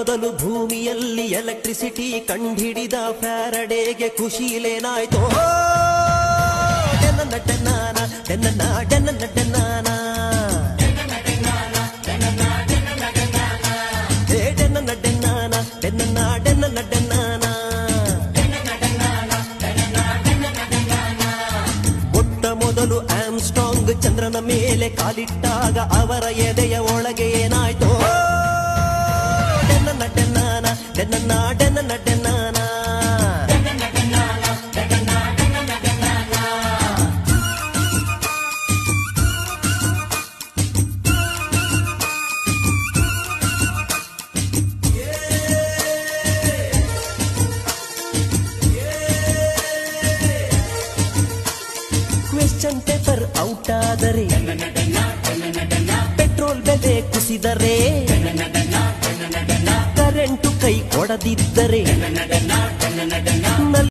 ಮೊದಲು ಭೂಮಿಯಲ್ಲಿ ಎಲೆಕ್ಟ್ರಿಸಿಟಿ ಕಂಡಿಡಿದ ಫ್ಯಾರಡೆಗೆ ಖುಷಿಲೇನಾಯ್ತೋ ಡೆನ್ನ ಡೆನ್ನಾನ ಡೆನ್ನ ಡೆನ್ನ ಡೆನ್ನಾನ ಏ ಡೆನ್ನ ಡೆನ್ನಾನ ಡೆನ್ನ ಡೆನ್ನ ಡೆನ್ನಾನ ಮೊಟ್ಟ ಮೊದಲು ಆಮ್ಸ್ಟ್ರಾಂಗ್ ಚಂದ್ರನ ಮೇಲೆ ಕಾಲಿಟ್ಟಾಗ ಅವರ ಎದೆಯ ಒಳಗೆ ಏನಾಯ್ತೋ ಡೆನ್ನ ಡೆನ್ನಾನ ಡೆನ್ನ ಡೆನ್ನ ಡೆನ್ನಾನ ಕ್ವೆಶ್ಚನ್ ಪೇಪರ್ ಔಟ್ ಆದರೆ ಪೆಟ್ರೋಲ್ ಬೆಲೆ ಕುಸಿದರೆ ಕರೆಂಟು ಕೈ ಕೊಡದಿದ್ದರೆ